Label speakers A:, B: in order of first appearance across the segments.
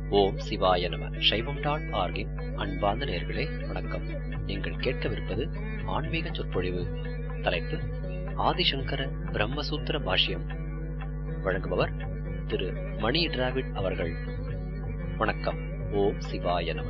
A: ஓம் சிவாய நம சைவம் டாட் ஆர்கின் அன்பார்ந்த நேர்களே வணக்கம் நீங்கள் கேட்கவிருப்பது ஆன்மீக சொற்பொழிவு தலைப்பு ஆதிசங்கர பிரம்மசூத்திர பாஷ்யம் வழங்குபவர் திரு மணி டிராவிட் அவர்கள் வணக்கம் ஓம் சிவாய நம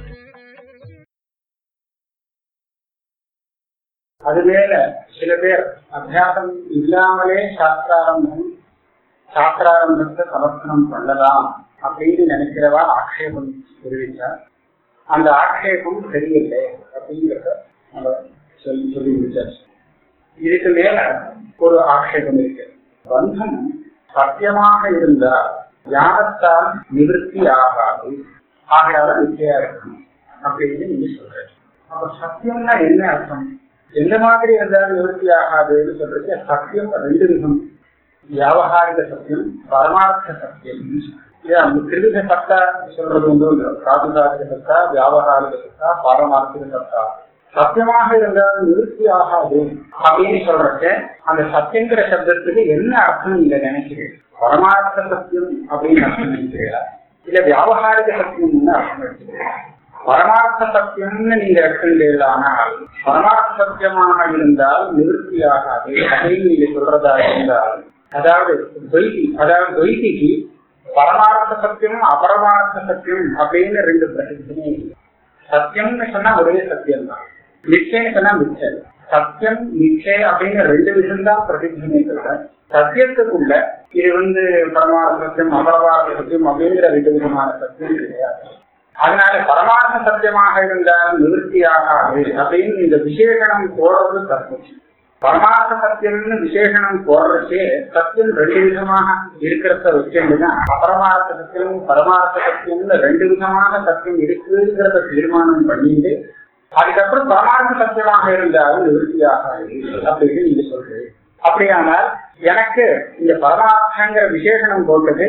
B: அது மேல சில பேர் அபியாசம் இல்லாமலே சாஸ்திராரம்பம் சாஸ்திராரம்பத்தை சமர்ப்பணம் பண்ணலாம் அப்படின்னு நினைக்கிறவா ஆக்ஷேபம் தெரிவித்தார் அந்த ஆக்ஷேபம் சரியில்லை அப்படிங்கிறத நம்ம சொல்லி சொல்லி முடிச்சார் இதுக்கு மேல ஒரு ஆக்ஷேபம் இருக்கு பந்தம் சத்தியமாக இருந்தால் ஞானத்தால் நிவர்த்தி ஆகாது ஆகையால நிச்சயா இருக்கணும் அப்படின்னு நீங்க சொல்றேன் அப்ப சத்தியம்னா என்ன அர்த்தம் எந்த மாதிரி இருந்தாலும் நிவர்த்தி ஆகாதுன்னு சொல்றது சத்தியம் ரெண்டு விதம் வியாபகாரிக சத்தியம் பரமார்த்த சத்தியம் திருவித சத்தா சொல்றது வந்து பிராதிகாரிக சத்தா வியாபகாரிக சத்தா பாரமார்த்திக சத்தா சத்தியமாக இருந்தாலும் நிவர்த்தி ஆகாது அப்படின்னு சொல்றச்ச அந்த சத்தியங்கிற சப்தத்துக்கு என்ன அர்த்தம் நீங்க நினைக்கிறீங்க பரமார்த்த சத்தியம் அப்படின்னு அர்த்தம் நினைக்கிறீங்களா இல்ல வியாபகாரிக சத்தியம்னு அர்த்தம் நினைக்கிறீங்களா பரமார்த்த சத்தியம்னு நீங்க எடுத்துட்டீர்களானால் பரமார்த்த சத்தியமாக இருந்தால் நிவர்த்தி ஆகாது அப்படின்னு நீங்க சொல்றதா இருந்தால் அதாவது துவைதி அதாவது துவைதிக்கு பரமார்த்த சத்தியம் அபரமார்த்த சத்தியம் அப்படின்னு ரெண்டு பிரசித்தமே சத்தியம்னு சொன்னா ஒரே சத்தியம் தான் நிச்சயம்னு சொன்னா மிச்சம் சத்தியம் நிச்சய அப்படின்னு ரெண்டு விஷயம் தான் பிரசித்தமே சொல்றேன் சத்தியத்துக்குள்ள இது வந்து பரமார்த்த சத்தியம் அபரமார்த்த சத்தியம் அப்படிங்கிற ரெண்டு விதமான சத்தியம் கிடையாது அதனால பரமார்த்த சத்தியமாக இருந்தால் நிவர்த்தி ஆகாது அப்படின்னு இந்த விசேஷனம் போடுறது தப்பு பரமார்த்த சத்தியம்னு விசேஷனம் போடுறச்சே சத்தியம் ரெண்டு விதமாக இருக்கிறத வச்சுன்னா அபரமார்த்த சத்தியம் பரமார்த்த சத்தியம்னு ரெண்டு விதமாக சத்தியம் இருக்குங்கிறத தீர்மானம் பண்ணிட்டு அதுக்கப்புறம் பரமார்த்த சத்தியமாக இருந்தாலும் நிவர்த்தி ஆகாது அப்படின்னு நீங்க சொல்றீங்க அப்படியானால் எனக்கு இந்த பரமார்த்தங்கிற விசேஷனம் போட்டது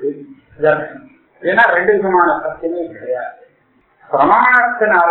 B: ஏன்னா ரெண்டு விதமான சத்தியமே கிடையாது பிரமாணத்தினால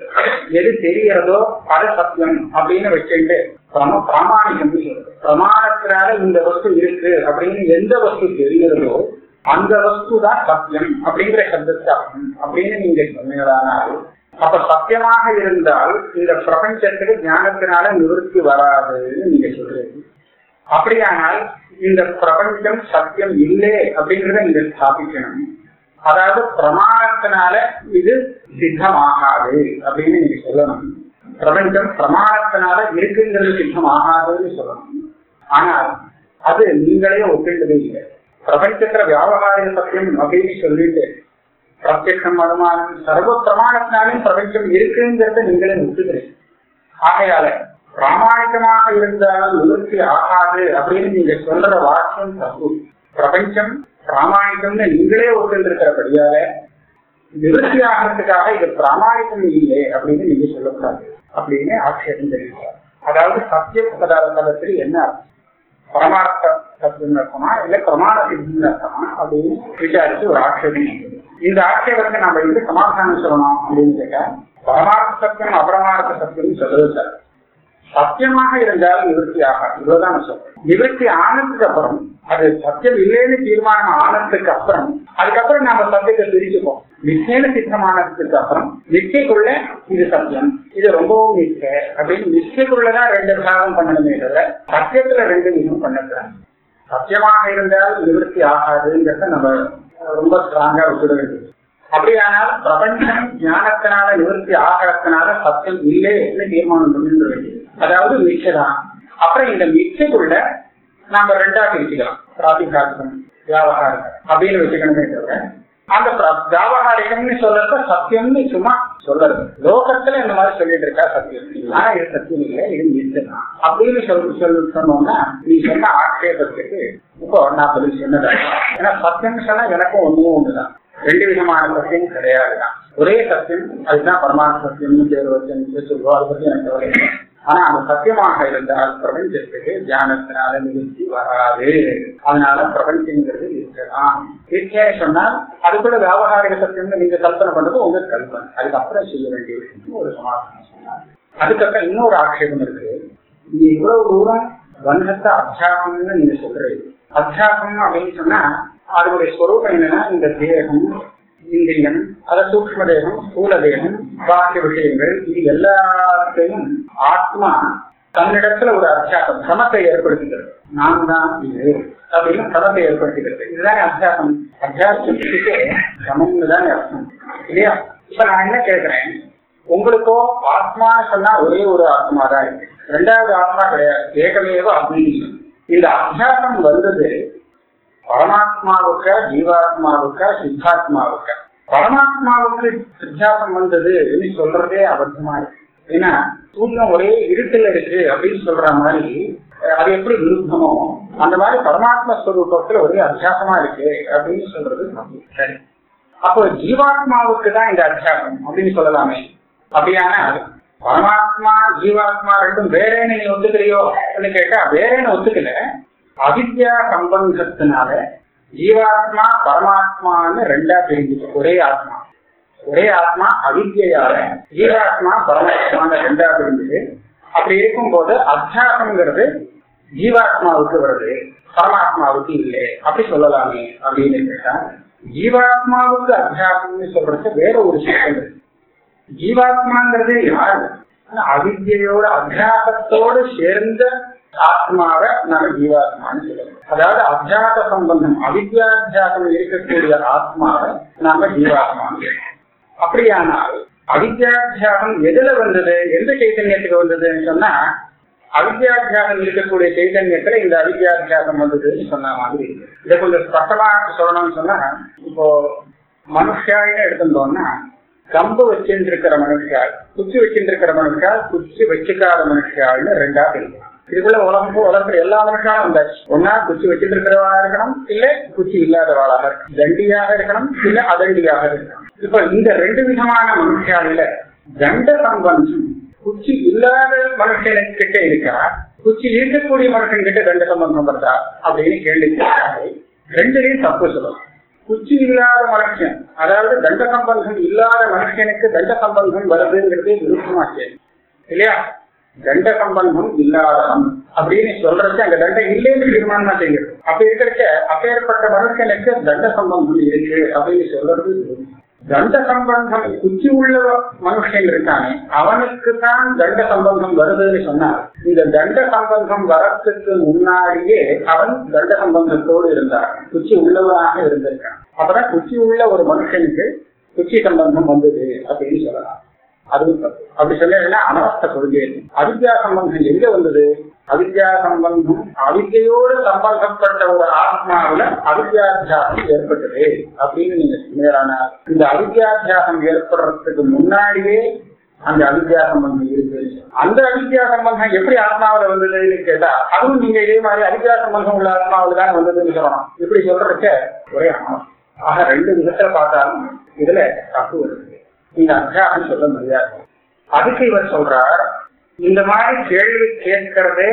B: எது தெரியறதோ அது சத்தியம் அப்படின்னு வச்சுட்டு பிரம பிராமணிகம் பிரமாணத்தினால இந்த வஸ்து இருக்கு அப்படின்னு எந்த வஸ்து தெரிகிறதோ அந்த வஸ்து தான் சத்தியம் அப்படிங்கிற சப்தத்தை அப்படின்னு நீங்க சொன்னீங்களானால் அப்ப சத்தியமாக இருந்தால் இந்த பிரபஞ்சத்துக்கு ஞானத்தினால நிவர்த்தி வராதுன்னு நீங்க சொல்றீங்க அப்படியானால் இந்த பிரபஞ்சம் சத்தியம் இல்லை அப்படிங்கிறத நீங்க ஸ்தாபிக்கணும் அதாவது பிரமாணத்தினால இது சித்தமாகாது அப்படின்னு நீங்க சொல்லணும் பிரபஞ்சம் பிரமாணத்தினால இருக்குங்கிறது சித்தமாகாதுன்னு சொல்லணும் ஆனால் அது நீங்களே ஒத்துண்டதே இல்லை பிரபஞ்சத்துல வியாபகாரிக சத்தியம் அப்படின்னு சொல்லிட்டு பிரத்யட்சம் அனுமானம் சர்வ பிரமாணத்தினாலும் பிரபஞ்சம் இருக்குங்கிறத நீங்களே ஒத்துக்கிறீங்க ஆகையால பிராமணிகமாக இருந்தாலும் நிவர்த்தி ஆகாது அப்படின்னு நீங்க சொல்ற வாக்கியம் தப்பு பிரபஞ்சம் பிராமணிகம்னு நீங்களே ஒத்துருக்கிறபடியால நிவர்த்தி ஆகிறதுக்காக இது பிராமணிகம் இல்லை அப்படின்னு நீங்க சொல்லக்கூடாது அப்படின்னு ஆட்சேபம் தெரிவித்தார் அதாவது சத்திய பதார்த்தத்தில் என்ன அர்த்தம் பரமார்த்த சத்தியம் அர்த்தமா இல்ல பிரமாண சித்தி அர்த்தமா அப்படின்னு விசாரிச்சு ஒரு ஆட்சேபம் இந்த ஆட்சேபத்தை நம்ம வந்து சமாதானம் சொல்லணும் அப்படின்னு கேட்டா பரமார்த்த சத்தியம் அபரமார்த்த சத்தியம் சொல்றது சார் சத்தியமாக இருந்தாலும் நிவர்த்தி ஆகாது இவ்வளவுதான் சொல்றேன் நிவர்த்தி ஆனதுக்கு அப்புறம் அது சத்தியம் இல்லைன்னு தீர்மானம் ஆனதுக்கு அப்புறம் அதுக்கப்புறம் நாம சத்தியத்தை பிரிச்சுப்போம் நிச்சயம் சித்தமானதுக்கு அப்புறம் நிச்சயக்குள்ள இது சத்தியம் இது ரொம்பவும் நிச்சய அப்படின்னு நிச்சயக்குள்ளதான் ரெண்டு பாகம் பண்ணணுமே தவிர சத்தியத்துல ரெண்டு விதம் பண்ணக்கூடாது சத்தியமாக இருந்தால் நிவர்த்தி ஆகாதுங்கிறத நம்ம ரொம்ப ஸ்ட்ராங்கா விட்டுட வேண்டியது அப்படியானால் பிரபஞ்சம் ஞானத்தினால நிவர்த்தி ஆகிறதுனால சத்தியம் இல்லைன்னு தீர்மானம் பண்ணிட வேண்டியது அதாவது மிச்சதான் அப்புறம் இந்த மிச்சைக்குள்ள நாம ரெண்டா பிரிச்சுக்கலாம் பிராதிகாரிகம் வியாபகாரிகம் அப்படின்னு வச்சுக்கணுமே தவிர அந்த வியாபகாரிகம்னு சொல்றத சத்தியம்னு சும்மா சொல்றது லோகத்துல இந்த மாதிரி சொல்லிட்டு இருக்கா சத்தியம் ஆனா இது சத்தியம் இல்லை இது மிச்சதான் அப்படின்னு சொல்லி சொல்லி சொன்னோம்னா நீ சொன்ன ஆட்சேபத்துக்கு இப்போ நான் பதில் சொன்னதா ஏன்னா சத்தியம்னு சொன்னா எனக்கும் ஒண்ணும் ஒண்ணுதான் ரெண்டு விதமான சத்தியம் கிடையாதுதான் ஒரே சத்தியம் அதுதான் பரமார்த்த சத்தியம்னு பேர் வச்சு சொல்லுவோம் அதை பத்தி எனக்கு கவலை ஆனா அந்த சத்தியமாக இருந்தால் பிரபஞ்சத்துக்கு தியானத்தினால நிகழ்ச்சி வராது அதனால பிரபஞ்சங்கிறது இருக்கலாம் இருக்கே சொன்னால் அதுக்குள்ள வியாபகாரிக சத்தியம்னு நீங்க கல்பனை பண்றது உங்க கல்பனை அதுக்கப்புறம் செய்ய வேண்டிய விஷயம் ஒரு சமாதானம் சொன்னார் அதுக்கப்புறம் இன்னொரு ஆட்சேபம் இருக்கு நீங்க இவ்வளவு தூரம் வன்கத்தை அத்தியாசம்னு நீங்க சொல்றீங்க அத்தியாசம் அப்படின்னு சொன்னா அதனுடைய ஸ்வரூபம் என்னன்னா இந்த தேகம் இந்திரியம் அத சூக்ம தேகம் ஸ்தூல தேகம் பாக்கிய விஷயங்கள் இது எல்லாத்தையும் ஆத்மா தன்னிடத்துல ஒரு அத்தியாசம் சமத்தை ஏற்படுத்துகிறது நான் தான் இது அப்படின்னு சமத்தை ஏற்படுத்துகிறது இதுதான் அத்தியாசம் அத்தியாசத்துக்கு சமம்னு தான் அர்த்தம் இல்லையா இப்ப நான் என்ன கேட்கிறேன் உங்களுக்கோ ஆத்மான்னு சொன்னா ஒரே ஒரு ஆத்மா தான் இருக்கு ரெண்டாவது ஆத்மா கிடையாது ஏகமேவ அத்வீதம் இந்த அத்தியாசம் வந்தது பரமாத்மாவுக்கா ஜீவாத்மாவுக்கா சித்தாத்மாவுக்கா பரமாத்மாவுக்கு வித்தியாசம் வந்தது சொல்றதே அபத்தமா இருக்கு ஏன்னா சூரியன் ஒரே இருட்டில் இருக்கு அப்படின்னு சொல்ற மாதிரி அது எப்படி விருத்தமோ அந்த மாதிரி பரமாத்மா ஸ்வரூபத்துல ஒரே அத்தியாசமா இருக்கு அப்படின்னு சொல்றது தப்பு. சரி அப்போ ஜீவாத்மாவுக்கு தான் இந்த அத்தியாசம் அப்படின்னு சொல்லலாமே அப்படியான பரமாத்மா ஜீவாத்மா ரெண்டும் வேறேன்னு நீ ஒத்துக்கிறியோ கேட்டா வேறேன்னு ஒத்துக்கல அவித்யா சம்பந்தத்தினால ஜீவாத்மா பரமாத்மான்னு ரெண்டா பிரிஞ்சுச்சு ஒரே ஆத்மா ஒரே ஆத்மா அவித்யால ஜீவாத்மா பரமாத்மான ரெண்டா பிரிஞ்சுது அப்படி இருக்கும்போது அத்தியாசம்ங்கிறது ஜீவாத்மாவுக்கு வருது பரமாத்மாவுக்கு இல்லை அப்படி சொல்லலாமே அப்படின்னு கேட்டா ஜீவாத்மாவுக்கு அத்தியாசம்னு சொல்றது வேற ஒரு சிஸ்டம் இருக்கு ஜீவாத்மாங்கிறது யாரு அவித்யோட அத்தியாசத்தோடு சேர்ந்த ஆத்மாவை நாம ஜீவாத்மான்னு சொல்லுவோம் அதாவது அத்தியாச சம்பந்தம் அவித்யாத்தியாசம் இருக்கக்கூடிய ஆத்மாவை நாம ஜீவாத்மான்னு சொல்லுவோம் அப்படியானால் அவித்யாத்தியாசம் எதுல வந்தது எந்த சைத்தன்யத்துக்கு வந்ததுன்னு சொன்னா அவித்யாத்தியாசம் இருக்கக்கூடிய சைத்தன்யத்துல இந்த அவித்யாத்தியாசம் வந்ததுன்னு சொன்ன மாதிரி இருக்கு இதை கொஞ்சம் ஸ்பஷ்டமா சொல்லணும்னு சொன்னா இப்போ மனுஷாயின்னு எடுத்துட்டோம்னா கம்பு வச்சிருக்கிற மனுஷாள் குச்சி வச்சிருக்கிற மனுஷாள் குச்சி வச்சுக்காத மனுஷாள்னு ரெண்டா பிரிக்கலாம் இதுக்குள்ள உலகம் உலகத்துல எல்லா மனுஷாலும் வந்தாச்சு ஒன்னா குச்சி வச்சுட்டு இருக்கிறவளா இருக்கணும் இல்ல குச்சி இல்லாதவாளாக இருக்கணும் தண்டியாக இருக்கணும் இல்ல அதண்டியாக இருக்கணும் இப்ப இந்த ரெண்டு விதமான மனுஷாலில தண்ட சம்பந்தம் குச்சி இல்லாத மனுஷனுக்கிட்ட இருக்கா குச்சி இருக்கக்கூடிய மனுஷன் கிட்ட தண்ட சம்பந்தம் வருதா அப்படின்னு கேள்வி கேட்டாங்க ரெண்டுலையும் தப்பு சொல்லணும் குச்சி இல்லாத மனுஷன் அதாவது தண்ட சம்பந்தம் இல்லாத மனுஷனுக்கு தண்ட சம்பந்தம் வருதுங்கிறதே விருப்பமாச்சு இல்லையா தண்ட சம்பந்தம் இல்லாதவன் அப்படின்னு சொல்றது அங்க தண்டம் இல்லைன்னு தீர்மானமா செய்கிறது அப்படி இருக்கிறச்ச அப்பேற்பட்ட மனுஷனுக்கு தண்ட சம்பந்தம் இருக்கு அப்படின்னு சொல்றது தண்ட சம்பந்தம் குச்சி உள்ள மனுஷன் இருக்கானே அவனுக்கு தான் தண்ட சம்பந்தம் வருதுன்னு சொன்னார் இந்த தண்ட சம்பந்தம் வரத்துக்கு முன்னாடியே அவன் தண்ட சம்பந்தத்தோடு இருந்தான் குச்சி உள்ளவனாக இருந்திருக்கான் அப்பதான் குச்சி உள்ள ஒரு மனுஷனுக்கு குச்சி சம்பந்தம் வந்தது அப்படின்னு சொல்லலாம் அதுவும் தப்பு அப்படி சொன்னா அனவஸ்த கொள்கை அவித்யா சம்பந்தம் எங்க வந்தது அவித்யா சம்பந்தம் அவித்தையோடு சம்பந்தப்பட்ட ஒரு ஆத்மாவில அவித்யாத்தியாசம் ஏற்பட்டது அப்படின்னு நீங்க சொன்னீங்கன்னா இந்த அவித்யாத்தியாசம் ஏற்படுறதுக்கு முன்னாடியே அந்த அவித்யா சம்பந்தம் இருக்கு அந்த அவித்யா சம்பந்தம் எப்படி ஆத்மாவில வந்ததுன்னு கேட்டா அதுவும் நீங்க இதே மாதிரி அவித்யா சம்பந்தம் உள்ள ஆத்மாவில தான் வந்ததுன்னு சொல்லணும் இப்படி சொல்றதுக்கு ஒரே ஆணம் ஆக ரெண்டு விதத்துல பார்த்தாலும் இதுல தப்பு வருது நீங்க அத்தியாசம் சொல்ல முடியாது அதுக்கு இவர் சொல்றார் இந்த மாதிரி கேள்வி கேட்கறதே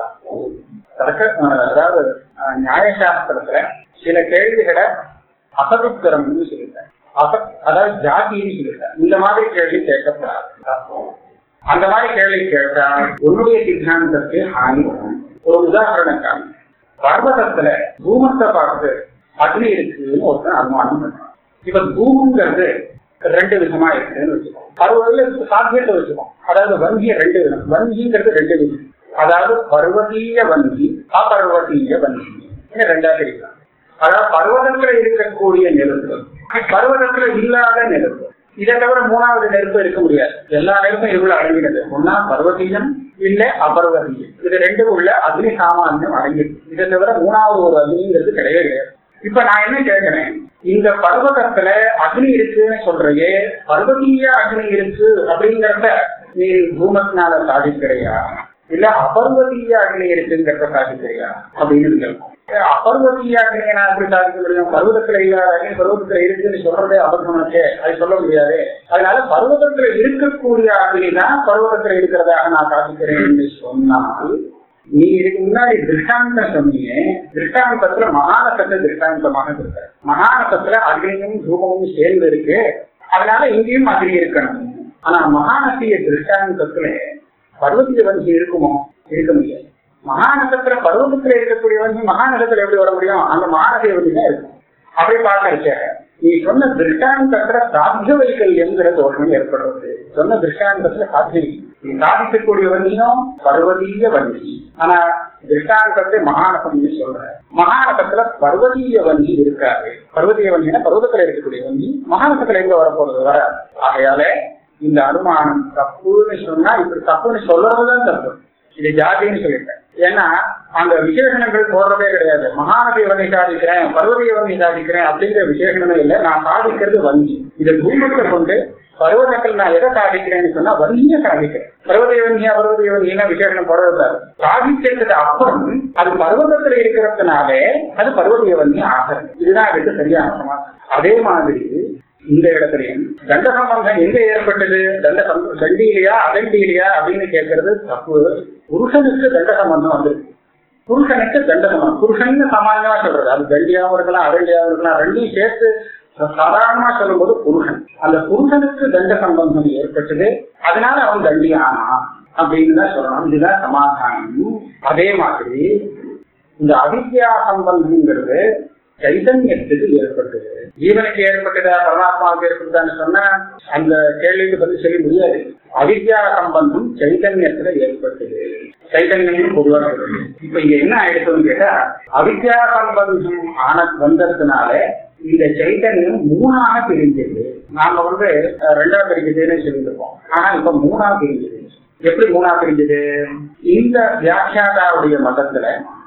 B: அதாவது நியாயசாஸ்திரத்துல சில கேள்விகளை அசதுத்தரம்னு சொல்லிட்டார் அச அதாவது ஜாதின்னு சொல்லிட்டார் இந்த மாதிரி கேள்வி கேட்கக்கூடாது அந்த மாதிரி கேள்வி கேட்டா உன்னுடைய சித்தாந்தத்துக்கு ஹானி வரும் ஒரு உதாரணம் காமி பர்வதத்துல பூமத்தை பார்த்து அக்னி இருக்குன்னு ஒருத்தன் அனுமானம் பண்றான் இப்ப பூமுங்கிறது ரெண்டு விதமா இருக்குன்னு வச்சுக்கோம் பருவத்துல சாத்தியத்தை வச்சுக்கோம் அதாவது வங்கிய ரெண்டு விதம் வங்கிங்கிறது ரெண்டு விதம் அதாவது பர்வதீய வங்கி அபர்வதீய வங்கி ரெண்டா பிரிக்கலாம் அதாவது பர்வதத்துல இருக்கக்கூடிய நெருப்பு பர்வதத்துல இல்லாத நெருப்பு இதை தவிர மூணாவது நெருப்பு இருக்க முடியாது எல்லா நெருப்பும் இதுக்குள்ள அடங்கினது ஒன்னா பர்வதீயம் இல்ல அபர்வதீயம் இது ரெண்டும் உள்ள அக்னி சாமானியம் அடங்கிருக்கு இதை தவிர மூணாவது ஒரு அக்னிங்கிறது கிடையவே கிடையாது இப்ப நான் என்ன கேட்கிறேன் இந்த பர்வதத்துல அக்னி இருக்குன்னு சொல்றையே பர்வதீய அக்னி இருக்கு அப்படிங்கறத நீ பூமத்தினால சாதிக்கிறையா இல்ல அபர்வதீய அக்னி இருக்குங்கிறத சாதிக்கிறையா அப்படின்னு கேட்கும் அபர்வதீய அக்னியை நான் எப்படி சாதிக்க முடியும் பருவதத்துல இல்லாத அக்னி பருவதத்துல இருக்குன்னு சொல்றதே அபர்வமாச்சே அது சொல்ல முடியாது அதனால பருவதத்துல இருக்கக்கூடிய அக்னி தான் பருவதத்துல இருக்கிறதாக நான் சாதிக்கிறேன் சொன்னால் நீ இதுக்கு முன்னாடி திருஷ்டாந்தம் சொன்னீங்க திருஷ்டாந்தத்துல மகாநசத்தை திருஷ்டாந்தமாக இருக்க மகாநசத்துல அக்னியும் தூபமும் சேர்ந்து இருக்கு அதனால இங்கேயும் அக்னி இருக்கணும் ஆனா மகாநசிய திருஷ்டாந்தத்துல பர்வதீய வஞ்சி இருக்குமோ இருக்க முடியாது மகாநசத்துல பருவத்துல இருக்கக்கூடிய வஞ்சி மகாநசத்துல எப்படி வர முடியும் அந்த மகாநசிய வஞ்சி தான் இருக்கும் அப்படி பார்க்கறச்ச நீ சொன்ன திருஷ்டாந்தத்துல சாத்திய வைக்கல்யம்ங்கிற தோஷம் ஏற்படுறது சொன்ன திருஷ்டாந்தத்துல சாத்திய நீ சாதிக்கக்கூடிய வண்டியும் பர்வதீய வண்டி ஆனா திருஷ்டாந்தத்தை மகாநகம்னு சொல்ற மகாநகத்துல பர்வதீய வண்டி இருக்காது பர்வதீய வண்டினா பர்வதத்துல இருக்கக்கூடிய வண்டி மகாநகத்துல எங்க வரப்போறது வர ஆகையால இந்த அனுமானம் தப்புன்னு சொன்னா இப்படி தப்புன்னு சொல்றதுதான் தப்பு இது ஜாதின்னு சொல்லிட்டேன் ஏன்னா அந்த விசேஷணங்கள் போடுறதே கிடையாது மகாநதி வகை சாதிக்கிறேன் பர்வதிய வகை சாதிக்கிறேன் அப்படிங்கிற விசேஷணமே இல்லை நான் சாதிக்கிறது வங்கி இதை பூமத்தை கொண்டு பருவதத்தில் நான் எதை சாதிக்கிறேன்னு சொன்னா வங்கிய சாதிக்கிறேன் பருவதய வங்கியா பருவதய வங்கியா விசேஷனம் போடுறது சாதிக்கிறதுக்கு அப்புறம் அது பருவதத்துல இருக்கிறதுனாலே அது பருவதய வங்கி ஆகிறது இதுதான் அதுக்கு சரியான சமாதானம் அதே மாதிரி இந்த இடத்துலயும் தண்ட சம்பந்தம் எங்க ஏற்பட்டது தண்ட சம்ப- தண்டியிலையா அதண்டியிலையா அப்படின்னு கேட்கறது தப்பு புருஷனுக்கு தண்ட சம்பந்தம் வந்திருக்கு புருஷனுக்கு தண்ட சம்பந்தம் புருஷன்னு சாமானியமா சொல்றது அது தண்டியாவும் இருக்கலாம் அதண்டியாவும் இருக்கலாம் ரெண்டையும் சேர்த்து சாதாரணமா சொல்லும்போது புருஷன் அந்த புருஷனுக்கு தண்ட சம்பந்தம் ஏற்பட்டது அதனால அவன் தண்டி ஆனான் அப்படின்னு தான் சொல்லணும் இதுதான் சமாதானம் அதே மாதிரி இந்த அவித்யா சம்பந்தம்ங்கிறது சைதன்யத்துக்கு ஏற்பட்டது ஜீவனுக்கு ஏற்பட்டதா பரமாத்மாவுக்கு ஏற்பட்டதான்னு சொன்னா அந்த கேள்விக்கு பதில் செய்ய முடியாது அவித்யா சம்பந்தம் சைதன்யத்துல ஏற்பட்டது சைதன்யம் பொதுவாக சொல்றது இப்ப இங்க என்ன ஆயிடுச்சுன்னு கேட்டா அவித்யா சம்பந்தம் ஆன வந்ததுனால இந்த சைத்தன்யம் மூணாக பிரிஞ்சது நாம வந்து அஹ், ரெண்டா பிரிஞ்சதுன்னு சொல்லியிருப்போம் ஆனா இப்ப மூணா பிரிஞ்சது எப்படி மூணா பிரிஞ்சது இந்த வியாக்கியாதாவுடைய மதத்துல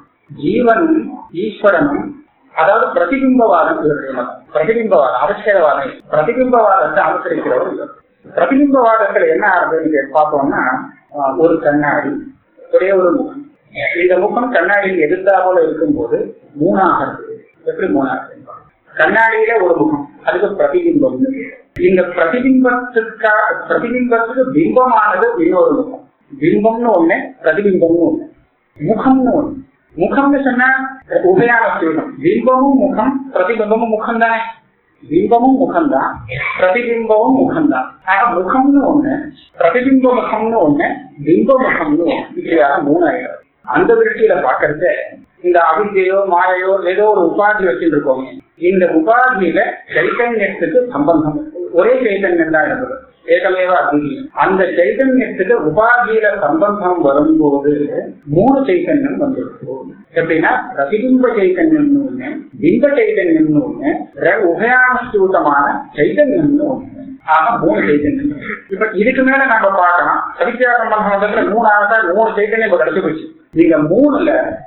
B: ஜீவனும் ஈஸ்வரனும் அதாவது பிரதிபிம்பவாதம் இவருடைய மதம் பிரதிபிம்பவாதம் அவசியவாதம் இல்லை. பிரதிபிம்பவாதத்தை அனுசரிக்கிறவர் இவர் பிரதிபிம்பவாதத்துல என்ன ஆகுதுன்னு கேட்டு பார்த்தோம்னா ஆஹ், ஒரு கண்ணாடி ஒரே ஒரு முகம் இந்த முகம் கண்ணாடியில் எதிர்த்தாவோல இருக்கும்போது மூணாக இருக்கு எப்படி மூணாக இருக்கு கண்ணாடியில ஒரு முகம் அதுக்கு பிரதிபிம்பம் இந்த பிரதிபிம்பத்துக்கா பிரதிபிம்பத்துக்கு பிம்பமானது இன்னொரு முகம் பிம்பம்னு ஒண்ணு பிரதிபிம்பம்னு ஒண்ணு முகம்னு ஒண்ணு முகம்னு சொன்னா உபயான சொல்லும் பிம்பமும் முகம் பிரதிபிம்பமும் முகம் தானே பிம்பமும் முகம்தான் பிரதிபிம்பமும் முகம்தான் ஆக முகம்னு ஒண்ணு பிரதிபிம்ப முகம்னு ஒண்ணு பிம்ப முகம்னு ஒண்ணு இப்படியாக மூணு ஆயிரம் அந்த திருஷ்டியில பாக்குறது இந்த அவித்தையோ மாயையோ ஏதோ ஒரு உபாதி வச்சுட்டு இருக்கோங்க இந்த உபாதியில சைத்தன்யத்துக்கு சம்பந்தம் ஒரே சைத்தன்யம் தான் இருக்குது ஏகமேவ அத்விதீயம் அந்த சைத்தன்யத்துக்கு உபாதியில சம்பந்தம் வரும்போது மூணு சைத்தன்யம் வந்துருக்கும் எப்படின்னா பிரதிபிம்ப சைத்தன்யம்னு ஒண்ணு பிம்ப சைத்தன்யம்னு ஒண்ணு ரெ- உபயானுஷ்டூதமான சைத்தன்யம்னு ஒண்ணு ஆக மூணு சைத்தன்யம் இப்ப இதுக்கு மேல நம்ம பார்க்கலாம் சவித்யா சம்பந்தத்துல மூணு ஆகா மூணு சைத்தன்யம் இப்ப கிடைச்சு போச்சு நீங்க மூணுல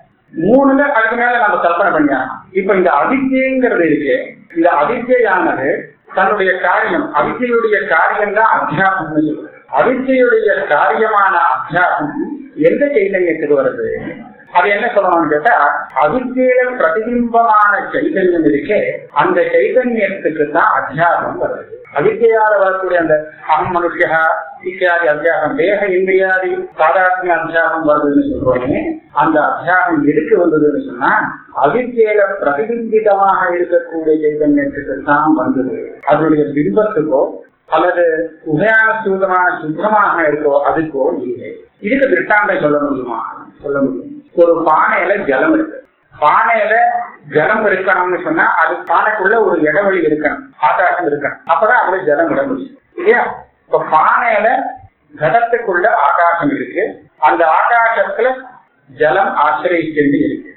B: மூணுல அதுக்கு மேல நம்ம கல்பனை பண்ணியாகலாம் இப்ப இந்த அதித்யங்கிறது இருக்கு இந்த அதித்யானது தன்னுடைய காரியம் அவித்தையுடைய காரியம் தான் அத்தியாசம்னு சொல்றது அவித்தையுடைய காரியமான அத்தியாசம் எந்த சைதன்யத்துக்கு வருது அது என்ன சொல்லணும்னு கேட்டா அவித்தியில பிரதிபிம்பமான சைதன்யம் இருக்கே அந்த சைதன்யத்துக்கு தான் அத்தியாசம் வருது அவித்தியால வரக்கூடிய அந்த அகம் மனுஷா இத்தியாதி அத்தியாசம் தேக இந்திரியாதி சாதாரண அத்தியாசம் வருதுன்னு சொல்றோமே அந்த அத்தியாசம் எதுக்கு வந்ததுன்னு சொன்னா அவித்தியில பிரதிபிம்பிதமாக இருக்கக்கூடிய சைதன்யத்துக்கு தான் வந்தது அதனுடைய பிம்பத்துக்கோ அல்லது உபயான சூதமான சுத்தமாக இருக்கோ அதுக்கோ இல்லை இதுக்கு திருஷ்டாந்தம் சொல்ல முடியுமா சொல்ல முடியும் ஒரு பானையில ஜலம் இருக்கு பானையில ஜலம் இருக்கணும்னு சொன்னா அது பானைக்குள்ள ஒரு இடைவெளி இருக்கணும் ஆகாசம் இருக்கணும் அப்பதான் அதுல ஜலம் விட முடியும் இல்லையா இப்ப பானையில கடத்துக்குள்ள ஆகாசம் இருக்கு அந்த ஆகாசத்துல ஜலம் ஆசிரியச்சு இருக்கு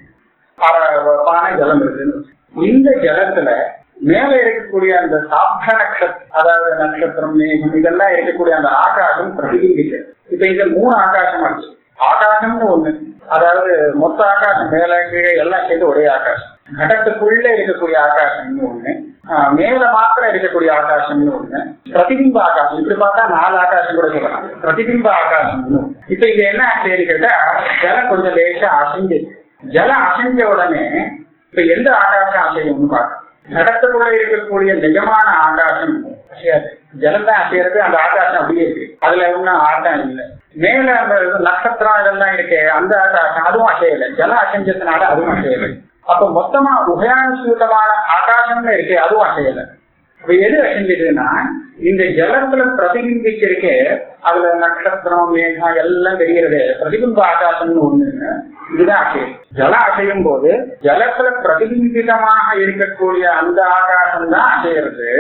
B: அர- பானை ஜலம் இருக்குன்னு இந்த ஜலத்துல மேல இருக்கக்கூடிய அந்த சாப்த நட்சத்திரம் அதாவது நட்சத்திரம் மேகம் இதெல்லாம் இருக்கக்கூடிய அந்த ஆகாசம் பிரதிபிம்பிக்கிறது இப்ப இங்க மூணு ஆகாசம் ஆச்சு ஆகாசம்னு ஒண்ணு அதாவது மொத்த ஆகாசம் மேல கீழே எல்லாம் சேர்ந்து ஒரே ஆகாசம் கடத்துக்குள்ள இருக்கக்கூடிய ஆகாசம்னு ஒண்ணு ஆஹ் மேல மாத்திரம் இருக்கக்கூடிய ஆகாசம்னு ஒண்ணு பிரதிபிம்ப ஆகாசம் இப்படி பார்த்தா நாலு ஆகாசம் கூட சொல்லலாம் பிரதிபிம்ப ஆகாசம்னு ஒண்ணு. இப்ப இது என்ன ஆச்சுன்னு கேட்டா ஜலம் கொஞ்சம் லேசா அசைஞ்சு ஜலம் அசைஞ்ச உடனே இப்ப எந்த ஆகாசம் அசையும்னு பார்க்கணும் நடத்துக்குள்ள இருக்கக்கூடிய நிஜமான ஆகாசம் அசையாது ஜலம் தான் அசையறது அந்த ஆகாசம் அப்படியே இருக்கு அதுல ஒன்றும் ஆட்டம் இல்லை மேல அந்த நட்சத்திரம் இதெல்லாம் இருக்கு அந்த ஆகாசம் அதுவும் அசையலை ஜலம் அசைஞ்சதுனால அதுவும் அசையலை அப்ப மொத்தமா உபயானுசூதமான ஆகாசம்னு இருக்கு அதுவும் அசையலை இப்ப எது அசைஞ்சதுன்னா இந்த ஜலத்துல பிரதிபிம்பிச்சிருக்க அதுல நட்சத்திரம் மேகம் எல்லாம் தெரிகிறது பிரதிபிம்ப ஆகாசம்னு ஒண்ணு இதுதான் அசையும் ஜலம் அசையும் போது ஜலத்துல பிரதிபிம்பிதமாக இருக்கக்கூடிய அந்த ஆகாசம் தான் அசைகிறது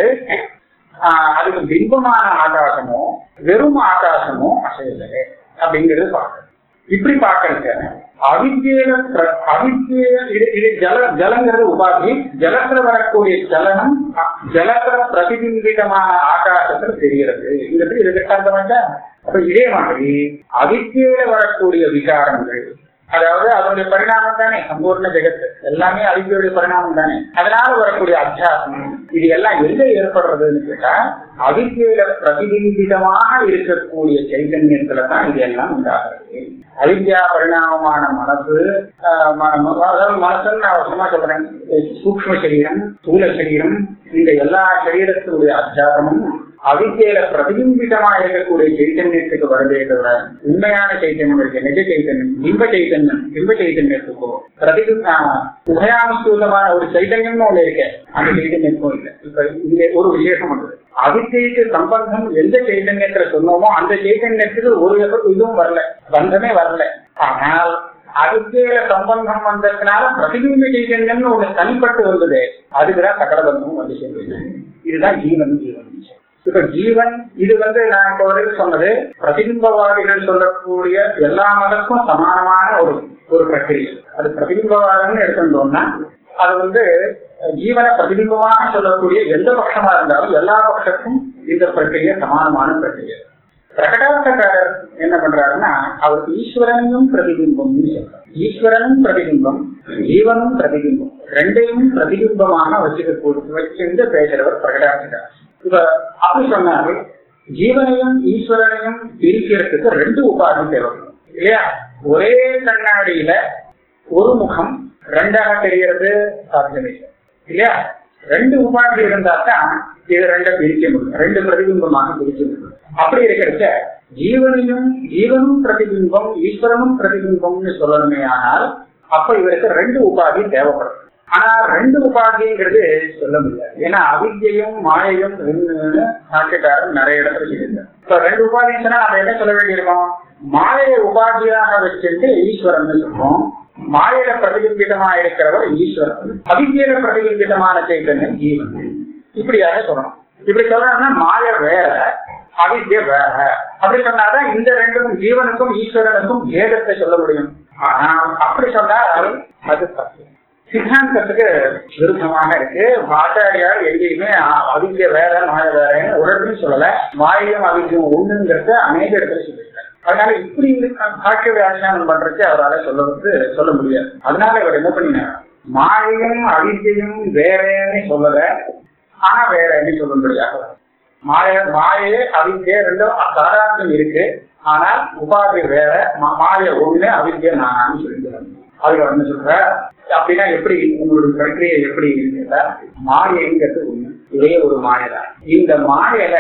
B: ஆஹ் அதுக்கு பிம்பமான ஆகாசமோ வெறும் ஆகாசமோ அசையலை அப்படிங்கிறது பார்க்கணும் இப்படி பார்க்கறது அவித்தியில அவித்திய இது இது ஜல ஜலங்கிறது உபாதி ஜலத்துல வரக்கூடிய ஜலனம் அ- ஜலத்துல பிரதிபிம்பிதமான ஆகாசத்துல தெரிகிறது இந்த இது திட்டாந்தமாச்சா அப்ப இதே மாதிரி அவித்தியில வரக்கூடிய விகாரங்கள் அதாவது அதனுடைய பரிணாமம் தானே சம்பூர்ண ஜெகத்து எல்லாமே அவித்தியுடைய பரிணாமம் தானே அதனால வரக்கூடிய அத்தியாசம் இது எல்லாம் எங்க ஏற்படுறதுன்னு கேட்டா அவித்தியில பிரதிபிம்பிதமாக இருக்கக்கூடிய சைதன்யத்துல தான் இது எல்லாம் உண்டாகிறது அவித்யா பரிணாமமான மனசு ஆஹ் ம- ம- அதாவது மனசுன்னு நான் சும்மா சொல்றேன் சூக்ம சரீரம் ஸ்தூல சரீரம் இந்த எல்லா சரீரத்தினுடைய அத்தியாசமும் அவித்தியில பிரதிபிம்பிதமா இருக்கக்கூடிய சைத்தன்யத்துக்கு வருதே தவிர உண்மையான சைத்தன்யம் இருக்கு நிஜ சைத்தன்யம் பிம்ப சைத்தன்யம் பிம்ப சைத்தன்யத்துக்கோ பிரதிபி உபயானுசூலமான ஒரு சைத்தன்யம்னு ஒண்ணு இருக்கு அந்த சைத்தன்யத்துக்கும் இல்லை இப்ப இங்க ஒரு விசேஷம் உண்டு அவித்தியக்கு சம்பந்தம் எந்த சைத்தன்யத்துல சொன்னோமோ அந்த சைத்தன்யத்துக்கு ஒரு இதுவும் வரல பந்தமே வரல ஆனால் அவித்தியில சம்பந்தம் வந்ததுனால பிரதிபிம்ப சைத்தன்யம்னு ஒண்ணு தனிப்பட்டு வந்தது அதுக்குதான் சகல பந்தமும் வந்து சேர்ந்தது இதுதான் ஜீவன் ஜீவன் இப்ப ஜீவன் இது வந்து நான் இப்ப வரைக்கும் சொன்னது பிரதிபிம்பவாதிகள் சொல்லக்கூடிய எல்லா மதத்துக்கும் சமானமான ஒரு ஒரு பிரக்கிரியை அது பிரதிபிம்பவாதம்னு எடுத்துட்டோம்னா அது வந்து ஜீவனை பிரதிபிம்பமாக சொல்லக்கூடிய எந்த பட்சமா இருந்தாலும் எல்லா பட்சத்துக்கும் இந்த பிரக்கிரியை சமானமான பிரக்கிரியை பிரகடாசக்காரர் என்ன பண்றாருன்னா அவர் ஈஸ்வரனையும் பிரதிபிம்பம்னு சொல்றார் ஈஸ்வரனும் பிரதிபிம்பம் ஜீவனும் பிரதிபிம்பம் ரெண்டையும் பிரதிபிம்பமாக வச்சுக்க வச்சிருந்து பேசுறவர் பிரகடாசக்காரர் இப்ப அப்படி சொன்னாரு ஜீவனையும் ஈஸ்வரனையும் பிரிக்கிறதுக்கு ரெண்டு உபாதி தேவைப்படும் இல்லையா ஒரே கண்ணாடியில ஒரு முகம் ரெண்டாக தெரியறது சாத்தியமே இல்லை. இல்லையா ரெண்டு உபாதி இருந்தா தான் இது ரெண்டை பிரிக்க முடியும் ரெண்டு பிரதிபிம்பமாக பிரிக்க முடியும் அப்படி இருக்கிறச்ச ஜீவனையும் ஜீவனும் பிரதிபிம்பம் ஈஸ்வரனும் பிரதிபிம்பம்னு சொல்லணுமே ஆனால் அப்ப இவருக்கு ரெண்டு உபாதி தேவைப்படும் ஆனா ரெண்டு உபாதிங்கிறது சொல்ல முடியாது ஏன்னா அவித்யையும் மாயையும் ரெண்டுன்னு நாட்டுக்காரன் நிறைய இடத்துல சொல்லியிருந்தார் இப்ப ரெண்டு உபாதின்னு சொன்னா நம்ம என்ன சொல்ல வேண்டியிருக்கோம் மாயையை உபாதியாக வச்சுட்டு ஈஸ்வரன் சொல்றோம் மாயையில பிரதிபிம்பிதமா இருக்கிறவர் ஈஸ்வரன் அவித்யில பிரதிபிம்பிதமான சைத்தன்யம் ஜீவன் இப்படியாக சொல்லணும் இப்படி சொல்லணும்னா மாய வேற அவித்ய வேற அப்படி சொன்னாதான் இந்த ரெண்டுக்கும் ஜீவனுக்கும் ஈஸ்வரனுக்கும் வேதத்தை சொல்ல முடியும் ஆனா அப்படி சொன்னால் அது தப்பு சித்தாந்தத்துக்கு விருப்பமாக இருக்கு ஆச்சாரியார் எங்கேயுமே அவித்ய வேற மாய வேறன்னு ஒரு இடத்துலையும் சொல்லல மாயையும் அவித்யம் ஒண்ணுங்கிறத அநேக இடத்துல சொல்லியிருக்காரு அதனால இப்படி சாட்சிய வியாக்கியானம் பண்றதுக்கு அவரால் சொல்லுறது சொல்ல முடியாது அதனால இவர் என்ன பண்ணினார் மாயையும் அவித்யையும் வேறேன்னு சொல்லல ஆனா வேறன்னு சொல்லும்படியாக மாய மாயே அவித்ய ரெண்டும் தாராளம் இருக்கு ஆனால் உபாதி வேற மா- மாய ஒண்ணு அவித்ய நானான்னு சொல்லிக்கிறாங்க அதுல வந்து சொல்ற அப்படின்னா எப்படி உங்களுடைய பிரக்கிரியை எப்படி இருக்குதா மாயைங்கிறது ஒண்ணு இதே ஒரு மாயதான் இந்த மாயையில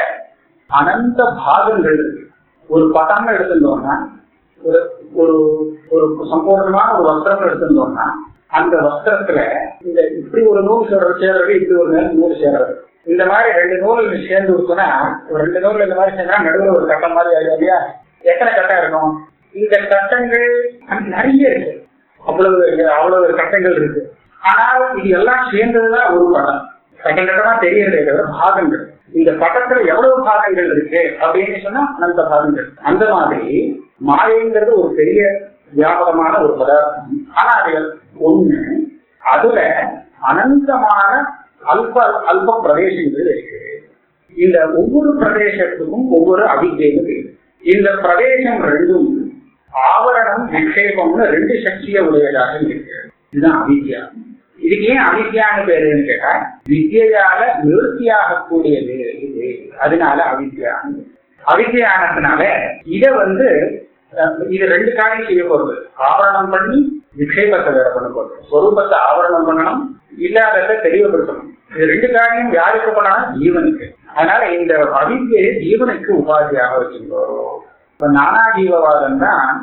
B: அனந்த பாகங்கள் இருக்கு ஒரு பட்டம் எடுத்துட்டோம்னா ஒரு ஒரு ஒரு சம்பூர்ணமான ஒரு வஸ்திரம் எடுத்துட்டோம்னா அந்த வஸ்திரத்துல இந்த இப்படி ஒரு நூல் சேர சேர்றது இப்படி ஒரு நூல் நூல் சேர்றது இந்த மாதிரி ரெண்டு நூல் சேர்ந்து கொடுத்தோம்னா ஒரு ரெண்டு நூல் இந்த மாதிரி சேர்ந்தா நடுவில் ஒரு கட்டம் மாதிரி ஆயிடும் இல்லையா எத்தனை கட்டம் இருக்கும் இந்த கட்டங்கள் அங்க நிறைய இருக்கு அவ்வளவு அவ்வளவு கட்டங்கள் இருக்கு ஆனால் இது எல்லாம் சேர்ந்ததுதான் ஒரு படம் கட்டம் கட்டமா தெரியறதே தவிர பாகங்கள் இந்த பட்டத்துல எவ்வளவு பாகங்கள் இருக்கு அப்படின்னு சொன்னா அனந்த பாகங்கள் அந்த மாதிரி மாயைங்கிறது ஒரு பெரிய வியாபகமான ஒரு பதார்த்தம் ஆனா அது ஒண்ணு அதுல அனந்தமான அல்ப அல்ப பிரதேசங்கள் இருக்கு இந்த ஒவ்வொரு பிரதேசத்துக்கும் ஒவ்வொரு அவித்தியம் இருக்கு இந்த பிரதேசம் ரெண்டும் ஆவரணம் நிக்ஷேபம்னு ரெண்டு சக்தியை உடையதாக இருக்கு இதுதான் அவித்யா இதுக்கு ஏன் அவித்யான்னு பேருன்னு கேட்டா வித்யால நிவர்த்தியாக கூடியது இது அதனால அவித்யா அவித்யானதுனால இத வந்து அஹ், இது ரெண்டு காரியம் செய்ய போறது ஆவரணம் பண்ணி நிக்ஷேபத்தை வேற பண்ண போறது ஸ்வரூபத்தை ஆவரணம் பண்ணணும் இல்லாததை தெளிவுபடுத்தணும் இது ரெண்டு காரியம் யாருக்கு பண்ணணும் ஜீவனுக்கு அதனால இந்த அவித்யை ஜீவனுக்கு உபாதியாக வச்சுக்கோ இப்ப நானா ஜீவவாதம் தான்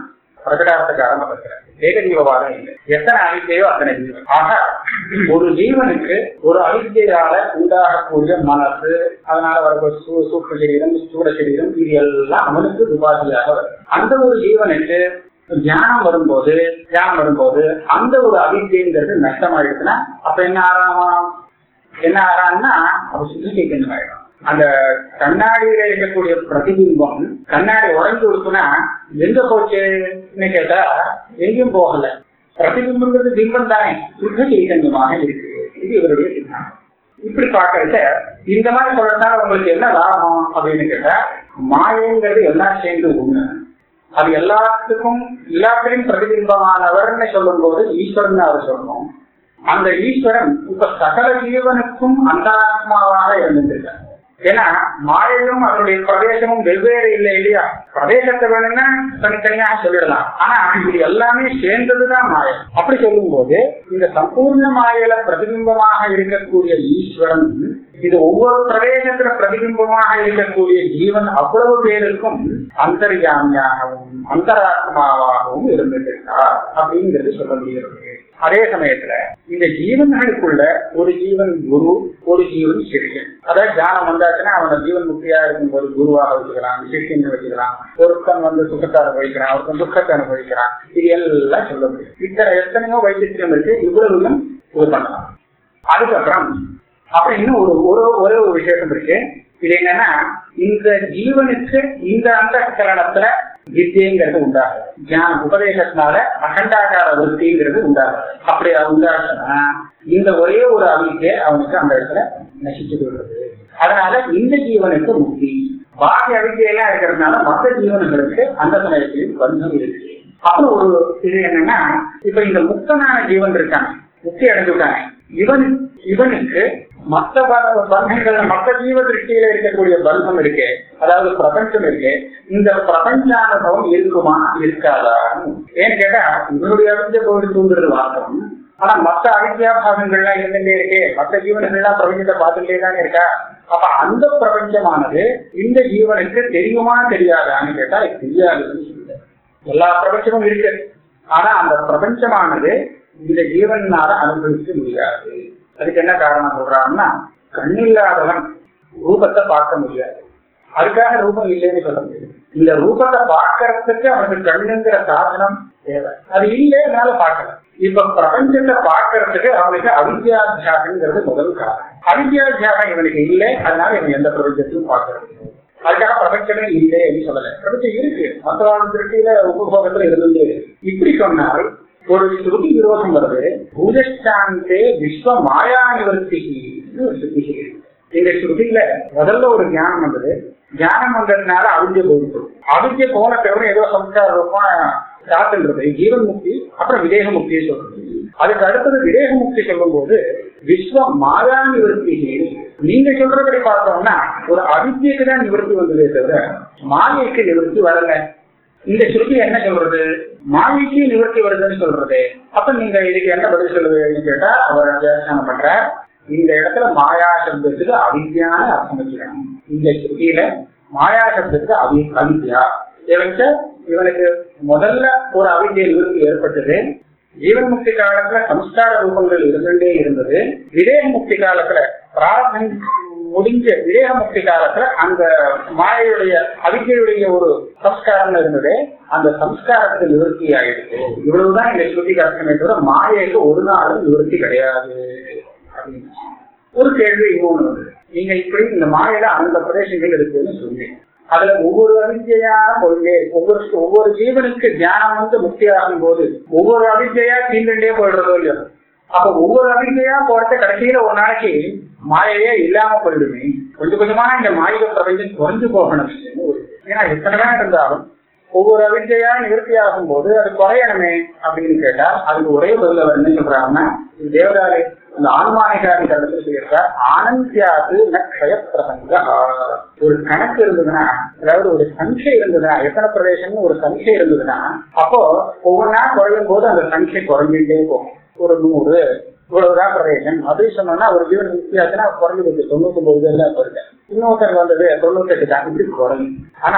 B: பிரகடார்த்த காரணம் இருக்கிறார் ஏகஜீவவாதம் இல்லை எத்தனை அவித்தையோ அத்தனை ஜீவன் ஆக ஒரு ஜீவனுக்கு ஒரு அவித்தையால உண்டாகக்கூடிய மனசு அதனால வரக்கூடிய சூ சூக்ம சரீரம் ஸ்தூல சரீரம் இது எல்லாம் அவனுக்கு உபாதியாக வரும் அந்த ஒரு ஜீவனுக்கு தியானம் வரும்போது தியானம் வரும்போது அந்த ஒரு அவித்தைங்கிறது நஷ்டமாயிடுச்சுன்னா அப்ப என்ன ஆறாம் என்ன ஆறான்னா அப்ப சுத்தி சைத்தன்யம் ஆயிடும் அந்த கண்ணாடியில இருக்கக்கூடிய பிரதிபிம்பம் கண்ணாடி உடஞ்சு கொடுத்துனா எங்க போச்சுன்னு கேட்டா எங்கேயும் போகல பிரதிபிம்பங்கிறது பிம்பம் தானே சுத்த சைத்தன்யமாக இருக்கு இது இவருடைய சித்தாந்தம் இப்படி பாக்குறத இந்த மாதிரி சொல்றதுனால உங்களுக்கு என்ன லாபம் அப்படின்னு கேட்டா மாயங்கிறது எல்லாம் சேர்ந்து ஒண்ணு அது எல்லாத்துக்கும் எல்லாத்திலையும் பிரதிபிம்பமானவர்னு சொல்லும் போது ஈஸ்வரன் அவர் சொல்லணும் அந்த ஈஸ்வரன் இப்ப சகல ஜீவனுக்கும் அந்தராத்மாவாக இருந்திருக்கார் ஏன்னா மாயையும் அதனுடைய பிரதேசமும் வெவ்வேறு இல்லை இல்லையா பிரதேசத்தை வேணும்னா தனித்தனியாக சொல்லிடலாம் ஆனா இது எல்லாமே சேர்ந்ததுதான் மாயம் அப்படி சொல்லும் போது இந்த சம்பூர்ண மாயில பிரதிபிம்பமாக இருக்கக்கூடிய ஈஸ்வரன் இது ஒவ்வொரு பிரதேசத்துல பிரதிபிம்பமாக இருக்கக்கூடிய ஜீவன் அவ்வளவு பேருக்கும் அந்தர்யாமியாகவும் அந்தராத்மாவாகவும் இருந்திருக்கார் அப்படிங்கிறது சொல்ல முடிகிறது அதே சமயத்துல இந்த ஜீவன்களுக்குள்ள ஒரு ஜீவன் குரு ஒரு ஜீவன் சிறியன் அதாவது தியானம் வந்தாச்சுன்னா அவன ஜீவன் முக்தியா இருக்கும்போது குருவாக வச்சுக்கலாம் சிஷியன் வச்சுக்கலாம் ஒருத்தன் வந்து சுகத்தை அனுபவிக்கிறான் ஒருத்தன் துக்கத்தை அனுபவிக்கிறான் இது எல்லாம் சொல்ல முடியும் இத்தனை எத்தனையோ வைத்தியம் இருக்கு இவ்வளவுதான் இது பண்ணலாம் அதுக்கப்புறம் அப்புறம் இன்னும் ஒரு ஒரு ஒரே ஒரு விசேஷம் இருக்கு இது என்னன்னா இந்த ஜீவனுக்கு இந்த அந்த கரணத்துல வித்தியங்கிறது உண்டாகுது ஞான உபதேசத்தினால அகண்டாகார விருத்திங்கிறது உண்டாகுது அப்படி உண்டாச்சுன்னா இந்த ஒரே ஒரு அவித்தை அவனுக்கு அந்த இடத்துல நசிச்சு விடுறது அதனால இந்த ஜீவனுக்கு முக்தி பாக்கி அவித்தையெல்லாம் இருக்கிறதுனால மற்ற ஜீவன்களுக்கு அந்த சமயத்தில் பந்தம் இருக்கு அப்புறம் ஒரு இது என்னன்னா இப்ப இந்த முக்தனான ஜீவன் இருக்காங்க முக்தி அடைஞ்சுட்டாங்க இவன் இவனுக்கு மற்ற பந்தங்கள் மற்ற ஜீவ திருஷ்டியில இருக்கக்கூடிய பந்தம் இருக்கு அதாவது பிரபஞ்சம் இருக்கு இந்த பிரபஞ்சானுபவம் இருக்குமா இருக்காதா ஏன்னு கேட்டா இவனுடைய அவித்ய போய் தூண்டுறது வாஸ்தவம் ஆனா மற்ற அவித்யா பாகங்கள்லாம் இருந்துட்டே இருக்கே மற்ற ஜீவன்கள்லாம் பிரபஞ்சத்தை பார்த்துட்டே தான் இருக்கா அப்ப அந்த பிரபஞ்சமானது இந்த ஜீவனுக்கு தெரியுமா தெரியாதான்னு கேட்டா இது தெரியாதுன்னு சொல்லுது எல்லா பிரபஞ்சமும் இருக்கு ஆனா அந்த பிரபஞ்சமானது இந்த ஜீவனால அனுபவிக்க முடியாது அதுக்கு என்ன காரணம் சொல்றாங்கன்னா கண்ணில்லாதவன் ரூபத்தை பார்க்க முடியாது அதுக்காக ரூபம் இல்லைன்னு சொல்ல முடியாது இந்த ரூபத்தை பார்க்கறதுக்கு அவனுக்கு கண்ணுங்கிற சாதனம் தேவை அது இல்லை அதனால பார்க்கல இப்ப பிரபஞ்சத்தை பார்க்கறதுக்கு அவனுக்கு அவித்யாத்தியாகங்கிறது முதல் காரணம் அவித்யாத்தியாகம் இவனுக்கு இல்லை அதனால இவன் எந்த பிரபஞ்சத்தையும் பார்க்கறது இல்லை. அதுக்காக பிரபஞ்சமே இல்லை அப்படின்னு சொல்லல பிரபஞ்சம் இருக்கு மற்றவாழ்வு திருஷ்டியில உபபோகத்துல இருந்தது இப்படி சொன்னால் ஒரு ஸ்ருதி விரோதம் வருது பூஜஸ்டாந்தே விஸ்வ மாயா நிவர்த்தி ஒரு ஸ்ருதி சொல்லுது. இந்த ஸ்ருதியில முதல்ல ஒரு ஞானம் வந்தது ஞானம் வந்ததுனால அவித்ய போயிட்டு அவித்ய போன தவிர ஏதோ சம்ஸ்கார ரூபமா காத்துன்றது ஜீவன் முக்தி அப்புறம் விதேக முக்தியை சொல்றது அதுக்கு அடுத்தது விதேக முக்தி சொல்லும் போது விஸ்வ மாயா நிவர்த்தி நீங்க சொல்றபடி பார்த்தோம்னா ஒரு அவித்யக்கு தான் நிவர்த்தி வந்ததே தவிர மாயைக்கு நிவர்த்தி வரல இந்த ஸ்ருதி என்ன சொல்றது மாயைக்கு நிவர்த்தி வருதுன்னு சொல்றது அப்ப நீங்க இதுக்கு என்ன பதில் சொல்லுவீங்கன்னு கேட்டா அவர் வியாக்கியானம் பண்ற இந்த இடத்துல மாயா சப்தத்துக்கு அவித்யான அர்த்தம் வச்சுக்கணும் இந்த ஸ்ருதியில மாயா சப்தத்துக்கு அவி அவித்யா இவனுக்கு இவனுக்கு முதல்ல ஒரு அவித்ய நிவர்த்தி ஏற்பட்டது ஜீவன் முக்தி காலத்துல சம்ஸ்கார ரூபங்கள் இருந்துட்டே இருந்தது விதேக முக்தி காலத்துல பிரார்த்தனை முடிஞ்ச விதேக முக்தி காலத்துல அந்த மாயையுடைய அவிக்கையுடைய ஒரு சம்ஸ்காரம் இருந்தது அந்த சம்ஸ்காரத்துக்கு நிவர்த்தி ஆயிடுச்சு இவ்வளவுதான் இந்த ஸ்ருதி கஷ்டமே தவிர மாயைக்கு ஒரு நாளும் நிவர்த்தி கிடையாது அப்படின்னு ஒரு கேள்வி இன்னொன்னு வருது நீங்க இப்படி இந்த மாயில அந்த பிரதேசங்கள் இருக்குன்னு சொன்னீங்க அதுல ஒவ்வொரு அவித்யா கொள்கை ஒவ்வொரு ஒவ்வொரு ஜீவனுக்கு தியானம் வந்து முக்தி ஆகும் போது ஒவ்வொரு அவித்யா தீண்டுண்டே போயிடுறதோ இல்லையோ அப்ப ஒவ்வொரு அவித்யா போறத கடைசியில ஒரு நாளைக்கு மாயையே இல்லாம போயிடுமே கொஞ்சம் கொஞ்சமா இந்த மாயிக பிரபஞ்சம் குறைஞ்சு போகணும் ஒரு ஏன்னா எத்தனைதான் இருந்தாலும் ஒவ்வொரு அவித்யா நிவர்த்தி ஆகும் போது அது குறையணுமே அப்படின்னு கேட்டா அதுக்கு ஒரே பதில் அவர் என்ன சொல்றாங்கன்னா தேவதாரி இந்த ஆன்மானிகாரி கடத்துல சொல்லியிருக்கார் ஆனந்தியாது நக்ஷய பிரசங்க ஒரு கணக்கு இருந்ததுன்னா அதாவது ஒரு சங்கை இருந்ததுன்னா எத்தனை பிரதேசம்னு ஒரு சங்கை இருந்ததுன்னா அப்போ ஒவ்வொன்றா குறையும் போது அந்த சங்கை குறைஞ்சிட்டே போகும் ஒரு நூறு இவ்வளவுதான் பிரதேசம் அப்படி சொன்னோம்னா ஒரு ஜீவன் வித்தியாசம்னா குறைஞ்சு போச்சு தொண்ணூத்தி ஒன்பது பேர் தான் போயிருக்கேன் இன்னொருத்தர் வந்தது தொண்ணூத்தி எட்டு தான் இப்படி குறையும் ஆனா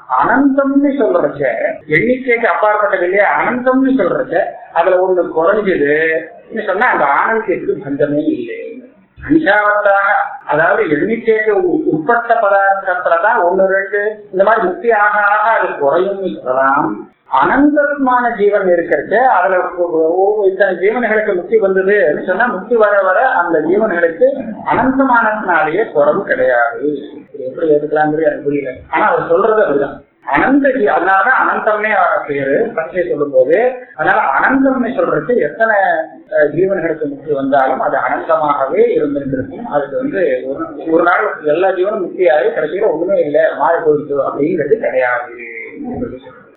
B: அனந்தம்னு சொல்றச்ச எண்ணிக்கைக்கு அப்பாற்பட்டது இல்லையா அனந்தம்னு சொல்றச்ச அதுல ஒண்ணு குறைஞ்சது சொன்னா அந்த ஆனந்தத்துக்கு பந்தமே இல்லை அஞ்சாவதாக அதாவது எண்ணிக்கைக்கு உ- உட்பட்ட பதார்த்தத்துலதான் ஒண்ணு ரெண்டு இந்த மாதிரி முக்தி ஆக ஆக அது குறையும் சொல்லலாம் அனந்தமான ஜீவன் இருக்கிறது அதுல ஒ- ஒ- இத்தனை ஜீவன்களுக்கு முக்தி வந்ததுன்னு சொன்னா முக்தி வர வர அந்த ஜீவன்களுக்கு அனந்தமானதுனாலேயே குறவு கிடையாது இது எப்படி எடுக்கலாங்கிறது எனக்கு புரியல ஆனா அவர் சொல்றது அப்படிதான் அனந்த ஜீ அதனாலதான் அனந்தம்னே பேரு பரிசை சொல்லும் போது அதனால அனந்தம்னு சொல்றது எத்தனை அஹ், ஜீவன்களுக்கு முக்தி வந்தாலும் அது அனந்தமாகவே இருந்திருக்கும் அதுக்கு வந்து ஒரு ஒரு நாள் எல்லா ஜீவனும் முக்தியாகி கடைசியில ஒண்ணுமே இல்லை மாறி போயிடுச்சு அப்படிங்கிறது கிடையாது என்பது சொல்றாரு.